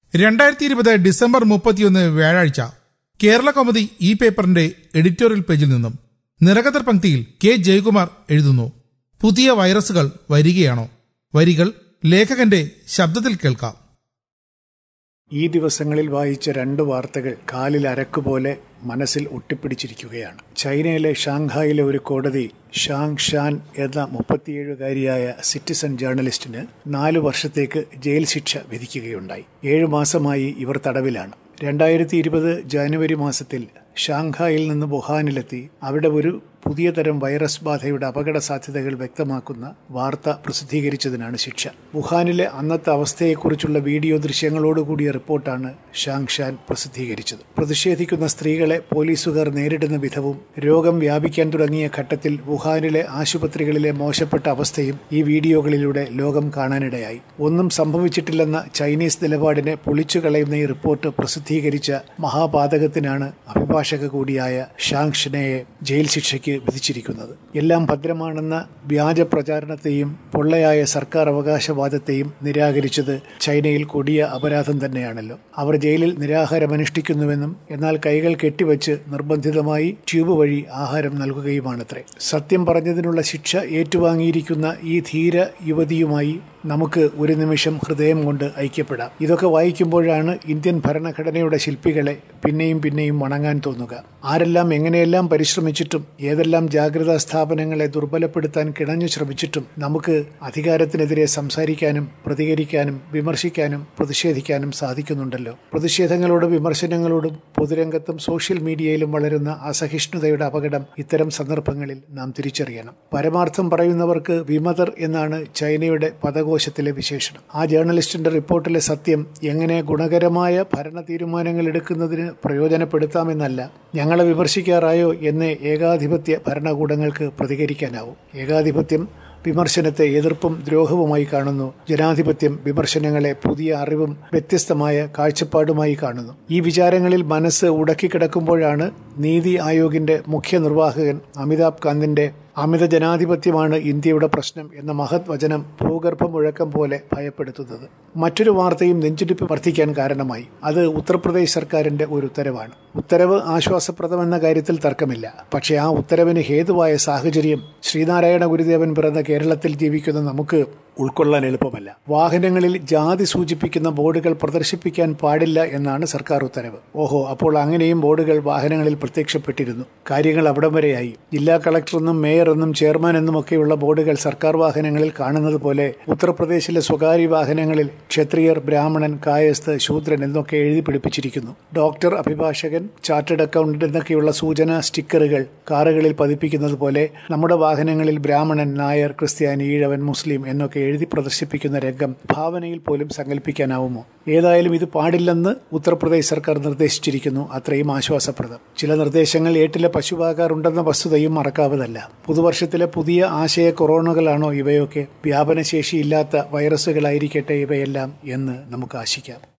രണ്ടായിരത്തി ഇരുപത് ഡിസംബർ മുപ്പത്തിയൊന്ന് വ്യാഴാഴ്ച കേരള കൗമുദി ഈ പേപ്പറിന്റെ എഡിറ്റോറിയൽ പേജിൽ നിന്നും നിറകതർ പങ്ക്തിയിൽ കെ ജയകുമാർ എഴുതുന്നു പുതിയ വൈറസുകൾ വരികയാണോ വരികൾ ലേഖകന്റെ ശബ്ദത്തിൽ കേൾക്കാം ഈ ദിവസങ്ങളിൽ വായിച്ച രണ്ട് വാർത്തകൾ കാലിൽ അരക്കുപോലെ മനസ്സിൽ ഒട്ടിപ്പിടിച്ചിരിക്കുകയാണ് ചൈനയിലെ ഷാങ്ഹായിലെ ഒരു കോടതി ഷാങ് ഷാൻ എന്ന മുപ്പത്തിയേഴുകാരിയായ സിറ്റിസൺ ജേർണലിസ്റ്റിന് നാലു വർഷത്തേക്ക് ജയിൽ ശിക്ഷ വിധിക്കുകയുണ്ടായി ഏഴു മാസമായി ഇവർ തടവിലാണ് രണ്ടായിരത്തി ഇരുപത് ജനുവരി മാസത്തിൽ ഷാങ്ഹായിൽ നിന്ന് വുഹാനിലെത്തി അവിടെ ഒരു പുതിയ തരം വൈറസ് ബാധയുടെ അപകട സാധ്യതകൾ വ്യക്തമാക്കുന്ന വാർത്ത പ്രസിദ്ധീകരിച്ചതിനാണ് ശിക്ഷ വുഹാനിലെ അന്നത്തെ അവസ്ഥയെക്കുറിച്ചുള്ള വീഡിയോ ദൃശ്യങ്ങളോടുകൂടിയ റിപ്പോർട്ടാണ് ഷാങ് ഷാൻ പ്രസിദ്ധീകരിച്ചത് പ്രതിഷേധിക്കുന്ന സ്ത്രീകളെ പോലീസുകാർ നേരിടുന്ന വിധവും രോഗം വ്യാപിക്കാൻ തുടങ്ങിയ ഘട്ടത്തിൽ വുഹാനിലെ ആശുപത്രികളിലെ മോശപ്പെട്ട അവസ്ഥയും ഈ വീഡിയോകളിലൂടെ ലോകം കാണാനിടയായി ഒന്നും സംഭവിച്ചിട്ടില്ലെന്ന ചൈനീസ് നിലപാടിനെ പൊളിച്ചു കളയുന്ന ഈ റിപ്പോർട്ട് പ്രസിദ്ധീകരിച്ച മഹാപാതകത്തിനാണ് അഭിഭാഷക കൂടിയായ ഷാങ് ഷനയെ ജയിൽ ശിക്ഷയ്ക്ക് വിധിച്ചിരിക്കുന്നത് എല്ലാം ഭദ്രമാണെന്ന വ്യാജ പ്രചാരണത്തെയും പൊള്ളയായ സർക്കാർ അവകാശവാദത്തെയും നിരാകരിച്ചത് ചൈനയിൽ കൊടിയ അപരാധം തന്നെയാണല്ലോ അവർ ജയിലിൽ നിരാഹാരമനുഷ്ഠിക്കുന്നുവെന്നും എന്നാൽ കൈകൾ കെട്ടിവച്ച് നിർബന്ധിതമായി ട്യൂബ് വഴി ആഹാരം നൽകുകയുമാണത്രേ സത്യം പറഞ്ഞതിനുള്ള ശിക്ഷ ഏറ്റുവാങ്ങിയിരിക്കുന്ന ഈ ധീര യുവതിയുമായി നമുക്ക് ഒരു നിമിഷം ഹൃദയം കൊണ്ട് ഐക്യപ്പെടാം ഇതൊക്കെ വായിക്കുമ്പോഴാണ് ഇന്ത്യൻ ഭരണഘടനയുടെ ശില്പികളെ പിന്നെയും പിന്നെയും വണങ്ങാൻ തോന്നുക ആരെല്ലാം എങ്ങനെയെല്ലാം പരിശ്രമിച്ചിട്ടും ഏതെല്ലാം ജാഗ്രതാ സ്ഥാപനങ്ങളെ ദുർബലപ്പെടുത്താൻ കിണഞ്ഞു ശ്രമിച്ചിട്ടും നമുക്ക് അധികാരത്തിനെതിരെ സംസാരിക്കാനും പ്രതികരിക്കാനും വിമർശിക്കാനും പ്രതിഷേധിക്കാനും സാധിക്കുന്നുണ്ടല്ലോ പ്രതിഷേധങ്ങളോടും വിമർശനങ്ങളോടും പൊതുരംഗത്തും സോഷ്യൽ മീഡിയയിലും വളരുന്ന അസഹിഷ്ണുതയുടെ അപകടം ഇത്തരം സന്ദർഭങ്ങളിൽ നാം തിരിച്ചറിയണം പരമാർത്ഥം പറയുന്നവർക്ക് വിമതർ എന്നാണ് ചൈനയുടെ പദകോശത്തിലെ വിശേഷണം ആ ജേർണലിസ്റ്റിന്റെ റിപ്പോർട്ടിലെ സത്യം എങ്ങനെ ഗുണകരമായ ഭരണ തീരുമാനങ്ങൾ എടുക്കുന്നതിന് പ്രയോജനപ്പെടുത്താമെന്നല്ല ഞങ്ങളെ വിമർശിക്കാറായോ എന്ന് ഏകാധിപത്യ ഭരണകൂടങ്ങൾക്ക് പ്രതികരിക്കാനാവും ഏകാധിപത്യം വിമർശനത്തെ എതിർപ്പും ദ്രോഹവുമായി കാണുന്നു ജനാധിപത്യം വിമർശനങ്ങളെ പുതിയ അറിവും വ്യത്യസ്തമായ കാഴ്ചപ്പാടുമായി കാണുന്നു ഈ വിചാരങ്ങളിൽ മനസ്സ് ഉടക്കിക്കിടക്കുമ്പോഴാണ് നീതി ആയോഗിന്റെ മുഖ്യ നിർവാഹകൻ അമിതാഭ് കാന്തിന്റെ അമിത ജനാധിപത്യമാണ് ഇന്ത്യയുടെ പ്രശ്നം എന്ന മഹത് വചനം ഭൂഗർഭ മുഴക്കം പോലെ ഭയപ്പെടുത്തുന്നത് മറ്റൊരു വാർത്തയും നെഞ്ചിടിപ്പ് വർദ്ധിക്കാൻ കാരണമായി അത് ഉത്തർപ്രദേശ് സർക്കാരിന്റെ ഒരു ഉത്തരവാണ് ഉത്തരവ് ആശ്വാസപ്രദമെന്ന കാര്യത്തിൽ തർക്കമില്ല പക്ഷേ ആ ഉത്തരവിന് ഹേതുവായ സാഹചര്യം ശ്രീനാരായണ ഗുരുദേവൻ പിറന്ന കേരളത്തിൽ ജീവിക്കുന്ന നമുക്ക് ഉൾക്കൊള്ളാൻ എളുപ്പമല്ല വാഹനങ്ങളിൽ ജാതി സൂചിപ്പിക്കുന്ന ബോർഡുകൾ പ്രദർശിപ്പിക്കാൻ പാടില്ല എന്നാണ് സർക്കാർ ഉത്തരവ് ഓഹോ അപ്പോൾ അങ്ങനെയും ബോർഡുകൾ വാഹനങ്ങളിൽ പ്രത്യക്ഷപ്പെട്ടിരുന്നു കാര്യങ്ങൾ അവിടം വരെയായി ജില്ലാ കളക്ടറെന്നും മേയറെന്നും ചെയർമാൻ എന്നുമൊക്കെയുള്ള ബോർഡുകൾ സർക്കാർ വാഹനങ്ങളിൽ കാണുന്നത് പോലെ ഉത്തർപ്രദേശിലെ സ്വകാര്യ വാഹനങ്ങളിൽ ക്ഷത്രിയർ ബ്രാഹ്മണൻ കായസ്ഥ് ശൂദ്രൻ എന്നൊക്കെ എഴുതി പിടിപ്പിച്ചിരിക്കുന്നു ഡോക്ടർ അഭിഭാഷകൻ ചാർട്ടേഡ് അക്കൗണ്ടന്റ് എന്നൊക്കെയുള്ള സൂചന സ്റ്റിക്കറുകൾ കാറുകളിൽ പതിപ്പിക്കുന്നത് പോലെ നമ്മുടെ വാഹനങ്ങളിൽ ബ്രാഹ്മണൻ നായർ ക്രിസ്ത്യാനി ഈഴവൻ മുസ്ലിം എന്നൊക്കെ എഴുതി പ്രദർശിപ്പിക്കുന്ന രംഗം ഭാവനയിൽ പോലും സങ്കല്പിക്കാനാവുമോ ഏതായാലും ഇത് പാടില്ലെന്ന് ഉത്തർപ്രദേശ് സർക്കാർ നിർദ്ദേശിച്ചിരിക്കുന്നു അത്രയും ആശ്വാസപ്രദം ചില നിർദ്ദേശങ്ങൾ ഏട്ടിലെ പശുവാകാറുണ്ടെന്ന വസ്തുതയും മറക്കാവതല്ല പുതുവർഷത്തിലെ പുതിയ ആശയ കൊറോണകളാണോ ഇവയൊക്കെ വ്യാപനശേഷിയില്ലാത്ത വൈറസുകളായിരിക്കട്ടെ ഇവയെല്ലാം എന്ന് നമുക്ക് ആശിക്കാം